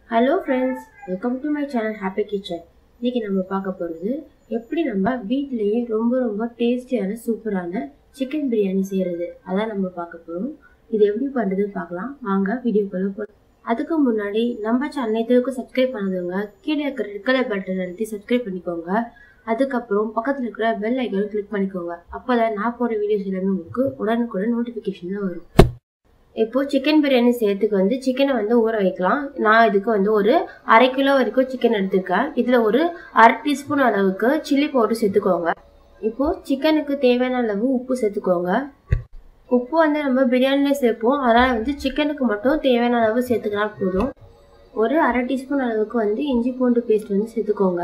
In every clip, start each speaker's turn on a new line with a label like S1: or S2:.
S1: hello friends welcome to my channel happy kitchen இன்னைக்கு நம்ம பார்க்க போகிறது எப்படி நம்ம வீட்டிலேயே ரொம்ப ரொம்ப டேஸ்டியான சூப்பரான சிக்கன் பிரியாணி செய்கிறது அதான் நம்ம பார்க்க போகிறோம் இது எப்படி பண்ணுறதுன்னு பார்க்கலாம் வாங்க வீடியோக்குள்ள போ அதுக்கு முன்னாடி நம்ம சேனல் இதுக்கு சப்ஸ்கிரைப் பண்ணதவங்க கீழே இருக்கிற ரெட் கலர் பட்டன் அழுத்தி சப்ஸ்கிரைப் பண்ணிக்கோங்க அதுக்கப்புறம் பக்கத்தில் இருக்கிற பெல் ஐக்கனை கிளிக் பண்ணிக்கோங்க அப்போ தான் நான் போகிற வீடியோஸ் எல்லாமே உங்களுக்கு உடனுக்குடன் நோட்டிஃபிகேஷன் வரும் இப்போ சிக்கன் பிரியாணி செய்யறதுக்கு வந்து சிக்கனை வந்து ஊற வைக்கலாம் நான் இதுக்கு வந்து ஒரு அரை கிலோ வரைக்கும் சிக்கன் எடுத்துருக்கேன் இதில் ஒரு அரை டீஸ்பூன் அளவுக்கு சில்லி பவுடர் சேர்த்துக்கோங்க இப்போ சிக்கனுக்கு தேவையான அளவு உப்பு சேர்த்துக்கோங்க உப்பு வந்து நம்ம பிரியாணிலே சேர்ப்போம் அதனால் வந்து சிக்கனுக்கு மட்டும் தேவையான அளவு சேர்த்துக்கினா போதும் ஒரு அரை டீஸ்பூன் அளவுக்கு வந்து இஞ்சி பூண்டு பேஸ்ட் வந்து சேர்த்துக்கோங்க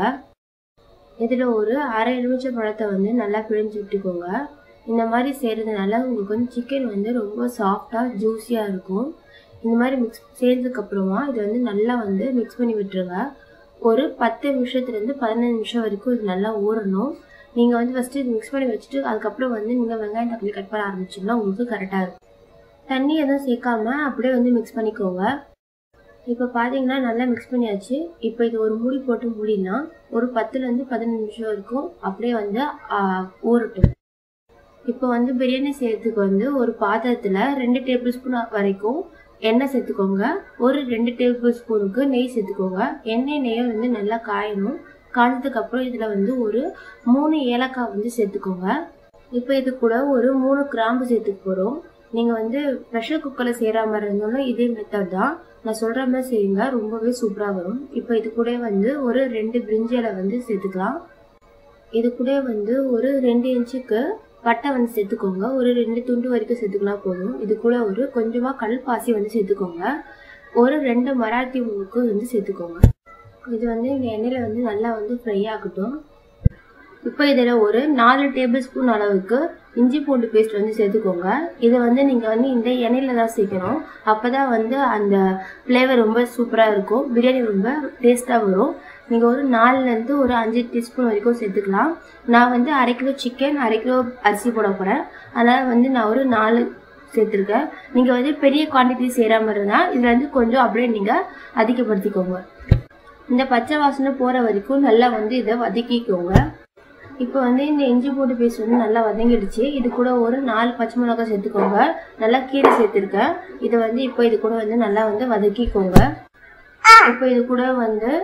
S1: இதில் ஒரு அரை எலுமிச்சை பழத்தை வந்து நல்லா பிழிஞ்சு விட்டுக்கோங்க இந்த மாதிரி செய்கிறதுனால உங்களுக்கு வந்து சிக்கன் வந்து ரொம்ப சாஃப்டாக ஜூஸியாக இருக்கும் இந்த மாதிரி மிக்ஸ் செய்கிறதுக்கப்புறமா இதை வந்து நல்லா வந்து மிக்ஸ் பண்ணி விட்டுருங்க ஒரு பத்து நிமிஷத்துலேருந்து பதினஞ்சு நிமிஷம் வரைக்கும் இது நல்லா ஊறணும் நீங்கள் வந்து ஃபஸ்ட்டு இது மிக்ஸ் பண்ணி வச்சுட்டு அதுக்கப்புறம் வந்து நீங்கள் வெங்காயம் தக்காளி கட் பண்ண ஆரம்பிச்சிங்கன்னா உங்களுக்கு கரெக்டாக இருக்கும் தண்ணி எதுவும் சேர்க்காம அப்படியே வந்து மிக்ஸ் பண்ணிக்கோங்க இப்போ பார்த்தீங்கன்னா நல்லா மிக்ஸ் பண்ணியாச்சு இப்போ இது ஒரு மூடி போட்டு மூடினா ஒரு பத்துலேருந்து பதினஞ்சு நிமிஷம் வரைக்கும் அப்படியே வந்து ஊறட்டும் இப்போ வந்து பிரியாணி செய்யறதுக்கு வந்து ஒரு பாத்திரத்தில் ரெண்டு டேபிள் ஸ்பூன் வரைக்கும் எண்ணெய் சேர்த்துக்கோங்க ஒரு ரெண்டு டேபிள் ஸ்பூனுக்கு நெய் சேர்த்துக்கோங்க எண்ணெய் நெய்யை வந்து நல்லா காயணும் காய்ஞ்சதுக்கு அப்புறம் இதில் வந்து ஒரு மூணு ஏலக்காய் வந்து சேர்த்துக்கோங்க இப்போ இது கூட ஒரு மூணு கிராம்பு சேர்த்துக்க போகிறோம் நீங்கள் வந்து ப்ரெஷர் குக்கரில் செய்கிற மாதிரி இருந்தாலும் இதே மெத்தட் தான் நான் சொல்கிற மாதிரி செய்யுங்க ரொம்பவே சூப்பராக வரும் இப்போ இது கூட வந்து ஒரு ரெண்டு பிரிஞ்சியில் வந்து சேர்த்துக்கலாம் இது கூட வந்து ஒரு ரெண்டு இன்ச்சுக்கு பட்டை வந்து சேர்த்துக்கோங்க ஒரு ரெண்டு துண்டு வரைக்கும் சேர்த்துக்கலாம் போதும் இது கூட ஒரு கொஞ்சமாக கல் பாசி வந்து சேர்த்துக்கோங்க ஒரு ரெண்டு மராத்தி மூக்கு வந்து சேர்த்துக்கோங்க இது வந்து இந்த எண்ணெயில் வந்து நல்லா வந்து ஃப்ரை ஆகட்டும் இப்போ இதில் ஒரு நாலு டேபிள் ஸ்பூன் அளவுக்கு இஞ்சி பூண்டு பேஸ்ட் வந்து சேர்த்துக்கோங்க இதை வந்து நீங்கள் வந்து இந்த எண்ணெயில் தான் சேர்க்கணும் அப்போ தான் வந்து அந்த ஃப்ளேவர் ரொம்ப சூப்பராக இருக்கும் பிரியாணி ரொம்ப டேஸ்ட்டாக வரும் நீங்கள் ஒரு நாலுலேருந்து ஒரு அஞ்சு டீஸ்பூன் வரைக்கும் சேர்த்துக்கலாம் நான் வந்து அரை கிலோ சிக்கன் அரை கிலோ அரிசி போட போகிறேன் அதனால் வந்து நான் ஒரு நாலு சேர்த்துருக்கேன் நீங்கள் வந்து பெரிய குவான்டிட்டி செய்கிற மாதிரி இருந்தால் இதில் வந்து கொஞ்சம் அப்படியே நீங்கள் அதிகப்படுத்திக்கோங்க இந்த பச்சை வாசனை போகிற வரைக்கும் நல்லா வந்து இதை வதக்கிக்கோங்க இப்போ வந்து இந்த இஞ்சி பூண்டு பேஸ்ட் வந்து நல்லா வதங்கிடுச்சு இது கூட ஒரு நாலு பச்சை மிளகாய் சேர்த்துக்கோங்க நல்லா கீரை சேர்த்துருக்கேன் இதை வந்து இப்போ இது கூட வந்து நல்லா வந்து வதக்கிக்கோங்க இப்போ இது கூட வந்து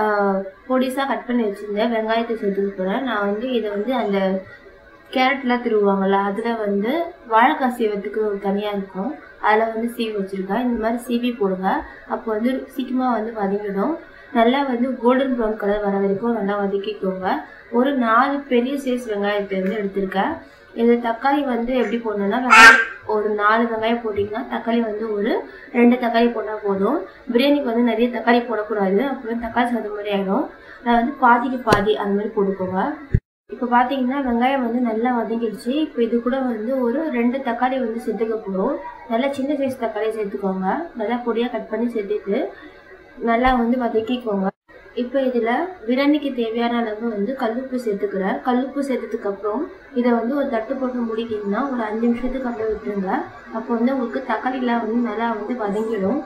S1: பொடிசாக கட் பண்ணி வச்சுருந்தேன் வெங்காயத்தை சேர்த்துக்க போகிறேன் நான் வந்து இதை வந்து அந்த கேரட்லாம் திருவுவாங்கள்ல அதில் வந்து வாழைக்காய் சீவத்துக்கு ஒரு தனியாக இருக்கும் அதில் வந்து சீவி வச்சுருக்கேன் இந்த மாதிரி சீவி போடுங்க அப்போ வந்து சீக்கிரமாக வந்து வதங்கிடும் நல்லா வந்து கோல்டன் ப்ரௌன் கலர் வர வரைக்கும் நல்லா வதக்கிக்கோங்க ஒரு நாலு பெரிய சைஸ் வெங்காயத்தை வந்து எடுத்திருக்கேன் இது தக்காளி வந்து எப்படி போடணும்னா வெங்காயம் ஒரு நாலு வெங்காயம் போட்டிங்கன்னா தக்காளி வந்து ஒரு ரெண்டு தக்காளி போட்டால் போதும் பிரியாணிக்கு வந்து நிறைய தக்காளி போடக்கூடாது அப்புறம் தக்காளி சாதம் மாதிரி ஆகிடும் நான் வந்து பாதிக்கு பாதி அந்த மாதிரி போட்டுக்கோங்க இப்போ பார்த்தீங்கன்னா வெங்காயம் வந்து நல்லா வதங்கிடுச்சு இப்போ இது கூட வந்து ஒரு ரெண்டு தக்காளி வந்து சேர்த்துக்க போகிறோம் நல்லா சின்ன சைஸ் தக்காளி சேர்த்துக்கோங்க நல்லா பொடியாக கட் பண்ணி சேர்த்துட்டு நல்லா வந்து வதக்கிக்கோங்க இப்போ இதில் பிரியாணிக்கு தேவையான அளவு வந்து கல்லுப்பு சேர்த்துக்கிறேன் கல்லுப்பு சேர்த்ததுக்கு அப்புறம் இதை வந்து ஒரு தட்டு போட்டு முடிக்கிங்கன்னா ஒரு அஞ்சு நிமிஷத்துக்கு அப்படியே விட்டுருங்க அப்போ வந்து உங்களுக்கு தக்காளிலாம் வந்து நல்லா வந்து வதங்கிடும்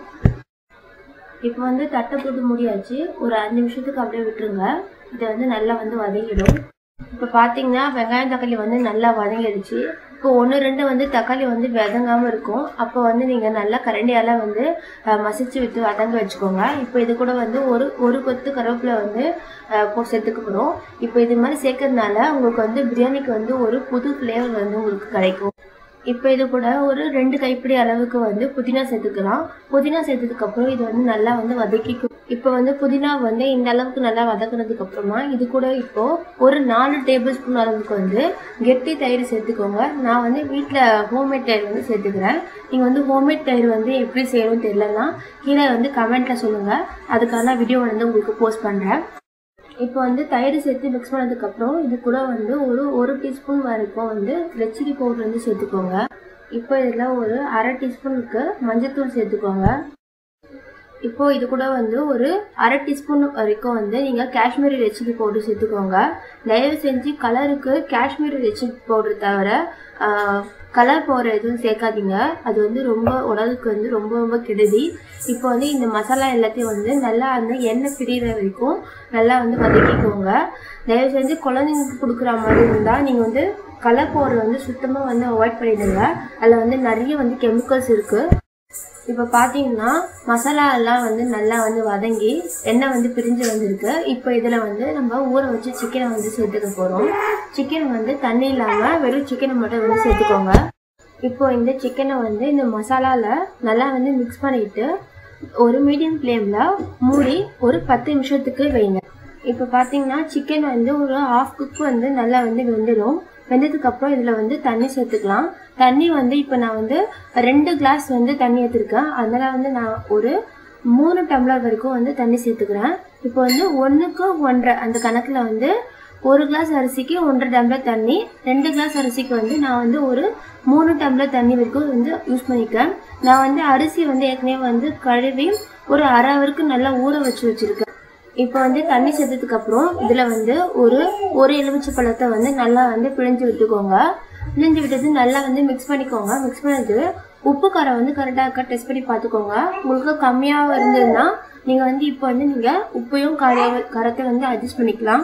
S1: இப்போ வந்து தட்டை போட்டு முடியாச்சு ஒரு அஞ்சு நிமிஷத்துக்கு அப்படியே விட்டுருங்க இதை வந்து நல்லா வந்து வதங்கிடும் இப்போ பார்த்தீங்கன்னா வெங்காயம் தக்காளி வந்து நல்லா வதங்கிடுச்சு இப்போ ஒன்று ரெண்டு வந்து தக்காளி வந்து வதங்காமல் இருக்கும் அப்போ வந்து நீங்கள் நல்லா கரண்டியால் வந்து மசிச்சு விட்டு வதங்க வச்சுக்கோங்க இப்போ இது கூட வந்து ஒரு ஒரு கொத்து கருவேப்பிலை வந்து போ சேர்த்துக்கணும் இப்போ இது மாதிரி சேர்க்கறதுனால உங்களுக்கு வந்து பிரியாணிக்கு வந்து ஒரு புது ஃப்ளேவர் வந்து உங்களுக்கு கிடைக்கும் இப்போ இது கூட ஒரு ரெண்டு கைப்பிடி அளவுக்கு வந்து புதினா சேர்த்துக்கலாம் புதினா சேர்த்ததுக்கப்புறம் இது வந்து நல்லா வந்து வதக்கிக்கும் இப்போ வந்து புதினா வந்து இந்த அளவுக்கு நல்லா வதக்குனதுக்கு அப்புறமா இது கூட இப்போ ஒரு நாலு டேபிள் ஸ்பூன் அளவுக்கு வந்து கெட்டி தயிர் சேர்த்துக்கோங்க நான் வந்து வீட்டில் ஹோம்மேட் தயிர் வந்து சேர்த்துக்கிறேன் நீங்கள் வந்து ஹோம்மேட் தயிர் வந்து எப்படி செய்யணும்னு தெரியலன்னா கீழே வந்து கமெண்ட்டில் சொல்லுங்கள் அதுக்கான வீடியோ வந்து உங்களுக்கு போஸ்ட் பண்ணுறேன் இப்போ வந்து தயிர் சேர்த்து மிக்ஸ் பண்ணதுக்கப்புறம் இது கூட வந்து ஒரு ஒரு டீஸ்பூன் வரைக்கும் வந்து ரெட் சில்லி பவுடர் வந்து சேர்த்துக்கோங்க இப்போ இதில் ஒரு அரை டீஸ்பூனுக்கு மஞ்சத்தூள் சேர்த்துக்கோங்க இப்போ இது கூட வந்து ஒரு அரை டீஸ்பூன் வரைக்கும் வந்து நீங்கள் காஷ்மீரி ரெட் சில்லி பவுடர் சேர்த்துக்கோங்க தயவு செஞ்சு கலருக்கு காஷ்மீரி ரெட் சில்லி பவுடர் தவிர கலர் பவுடர் எதுவும் சேர்க்காதீங்க அது வந்து ரொம்ப உடலுக்கு வந்து ரொம்ப ரொம்ப கெடுதி இப்போ வந்து இந்த மசாலா எல்லாத்தையும் வந்து நல்லா அந்த எண்ணெய் பிரிகிற வரைக்கும் நல்லா வந்து வதக்கிக்கோங்க தயவு செஞ்சு குழந்தைங்களுக்கு கொடுக்குற மாதிரி இருந்தால் நீங்கள் வந்து கலர் பவுடர் வந்து சுத்தமாக வந்து அவாய்ட் பண்ணிடுங்க அதில் வந்து நிறைய வந்து கெமிக்கல்ஸ் இருக்குது இப்போ பார்த்தீங்கன்னா மசாலா எல்லாம் வந்து நல்லா வந்து வதங்கி எண்ணெய் வந்து பிரிஞ்சு வந்திருக்கு இப்போ இதில் வந்து நம்ம ஊற வச்சு சிக்கனை வந்து சேர்த்துக்க போகிறோம் சிக்கன் வந்து தண்ணி இல்லாமல் வெறும் சிக்கனை மட்டும் வந்து சேர்த்துக்கோங்க இப்போ இந்த சிக்கனை வந்து இந்த மசாலாவில் நல்லா வந்து மிக்ஸ் பண்ணிட்டு ஒரு மீடியம் ஃப்ளேமில் மூடி ஒரு பத்து நிமிஷத்துக்கு வைங்க இப்போ பார்த்தீங்கன்னா சிக்கன் வந்து ஒரு ஹாஃப் குக் வந்து நல்லா வந்து வெந்துடும் வெந்ததுக்கு அப்புறம் இதில் வந்து தண்ணி சேர்த்துக்கலாம் தண்ணி வந்து இப்போ நான் வந்து ரெண்டு கிளாஸ் வந்து தண்ணி எடுத்திருக்கேன் அதனால் வந்து நான் ஒரு மூணு டம்ளர் வரைக்கும் வந்து தண்ணி சேர்த்துக்கிறேன் இப்போ வந்து ஒன்றுக்கு ஒன்றரை அந்த கணக்கில் வந்து ஒரு கிளாஸ் அரிசிக்கு ஒன்றரை டம்ளர் தண்ணி ரெண்டு கிளாஸ் அரிசிக்கு வந்து நான் வந்து ஒரு மூணு டம்ளர் தண்ணி வரைக்கும் வந்து யூஸ் பண்ணிக்கிறேன் நான் வந்து அரிசி வந்து ஏற்கனவே வந்து கழுவி ஒரு அரை ஹவருக்கு நல்லா ஊற வச்சு வச்சுருக்கேன் இப்போ வந்து தண்ணி சேர்த்ததுக்கு அப்புறம் இதில் வந்து ஒரு ஒரு எலுமிச்சை பழத்தை வந்து நல்லா வந்து பிழிஞ்சு விட்டுக்கோங்க பிழிஞ்சு விட்டது நல்லா வந்து மிக்ஸ் பண்ணிக்கோங்க மிக்ஸ் பண்ணிட்டு உப்பு காரம் வந்து கரெக்டாக இருக்கா டெஸ்ட் பண்ணி பார்த்துக்கோங்க உங்களுக்கு கம்மியாக இருந்ததுன்னா நீங்கள் வந்து இப்போ வந்து நீங்கள் உப்பையும் கார காரத்தை வந்து அட்ஜஸ்ட் பண்ணிக்கலாம்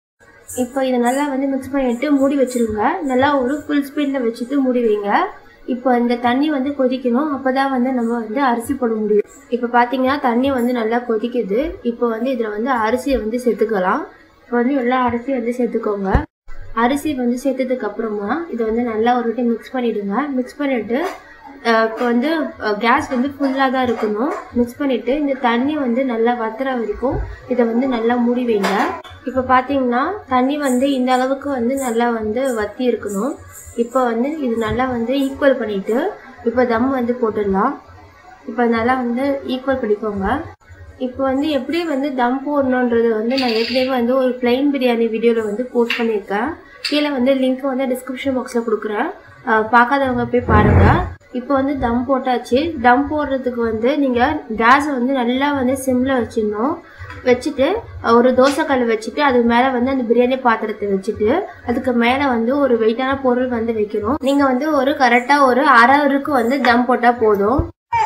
S1: இப்போ இதை நல்லா வந்து மிக்ஸ் பண்ணிட்டு மூடி வச்சிருங்க நல்லா ஒரு ஃபுல் ஸ்பீடில் வச்சுட்டு மூடி வைங்க இப்போ இந்த தண்ணி வந்து கொதிக்கணும் அப்பதான் வந்து நம்ம வந்து அரிசி போட முடியும் இப்போ பார்த்தீங்கன்னா தண்ணி வந்து நல்லா கொதிக்குது இப்போ வந்து இதில் வந்து அரிசியை வந்து சேர்த்துக்கலாம் இப்போ வந்து எல்லா அரிசியும் வந்து சேர்த்துக்கோங்க அரிசி வந்து சேர்த்ததுக்கு அப்புறமா இதை வந்து நல்லா ஒரு வாட்டி மிக்ஸ் பண்ணிடுங்க மிக்ஸ் பண்ணிட்டு அஹ், இப்போ வந்து கேஸ் வந்து ஃபுல்லாக தான் இருக்கணும் மிக்ஸ் பண்ணிட்டு இந்த தண்ணி வந்து நல்லா வத்துற வரைக்கும் இதை வந்து நல்லா மூடி வைங்க இப்போ பார்த்தீங்கன்னா தண்ணி வந்து இந்த அளவுக்கு வந்து நல்லா வந்து வத்தி இருக்கணும் இப்போ வந்து இது நல்லா வந்து ஈக்குவல் பண்ணிட்டு இப்போ தம் வந்து போட்டுடலாம் இப்போ நல்லா வந்து ஈக்குவல் பண்ணிக்கோங்க இப்போ வந்து எப்படி வந்து தம் போடணுன்றது வந்து நான் ஏற்கனவே வந்து ஒரு பிளைன் பிரியாணி வீடியோவில் வந்து போஸ்ட் பண்ணியிருக்கேன் கீழே வந்து லிங்க் வந்து டிஸ்கிரிப்ஷன் பாக்ஸில் கொடுக்குறேன் அஹ் பார்க்காதவங்க போய் பாருங்கள் இப்போ வந்து தம் போட்டாச்சு தம் போடுறதுக்கு வந்து நீங்கள் கேஸை வந்து நல்லா வந்து சிம்மில் வச்சிடணும் வச்சுட்டு ஒரு தோசைக்கல் வச்சுட்டு அது மேலே வந்து அந்த பிரியாணி பாத்திரத்தை வச்சுட்டு அதுக்கு மேலே வந்து ஒரு வெயிட்டான பொருள் வந்து வைக்கணும் நீங்கள் வந்து ஒரு கரெக்டாக ஒரு அரை ஹவருக்கு வந்து தம் போட்டால் போதும்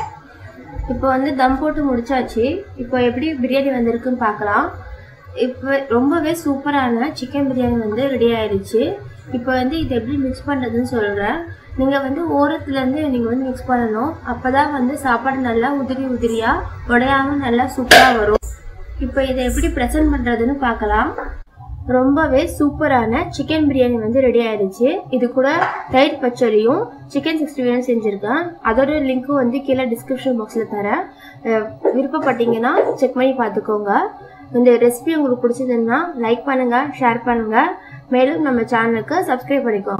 S1: இப்போ வந்து தம் போட்டு முடிச்சாச்சு இப்போ எப்படி பிரியாணி வந்திருக்குன்னு பார்க்கலாம் இப்போ ரொம்பவே சூப்பரான சிக்கன் பிரியாணி வந்து ரெடி ஆயிடுச்சு இப்போ வந்து இது எப்படி மிக்ஸ் பண்ணுறதுன்னு சொல்கிறேன் நீங்கள் வந்து ஓரத்துலேருந்து நீங்கள் வந்து மிக்ஸ் பண்ணணும் அப்போ தான் வந்து சாப்பாடு நல்லா உதிரி உதிரியாக உடையாமல் நல்லா சூப்பராக வரும் இப்போ இதை எப்படி ப்ரெசென்ட் பண்ணுறதுன்னு பார்க்கலாம் ரொம்பவே சூப்பரான சிக்கன் பிரியாணி வந்து ரெடி ஆயிடுச்சு இது கூட தயிர் பச்சடியும் சிக்கன் சிக்ஸ்டி ஃபைவ் செஞ்சுருக்கேன் அதோட லிங்க்கும் வந்து கீழே டிஸ்கிரிப்ஷன் பாக்ஸில் தரேன் அஹ் விருப்பப்பட்டீங்கன்னா செக் பண்ணி பார்த்துக்கோங்க இந்த ரெசிபி உங்களுக்கு பிடிச்சதுன்னா லைக் பண்ணுங்கள் ஷேர் பண்ணுங்கள் மேலும் நம்ம சேனலுக்கு சப்ஸ்கிரைப் பண்ணிக்கோங்க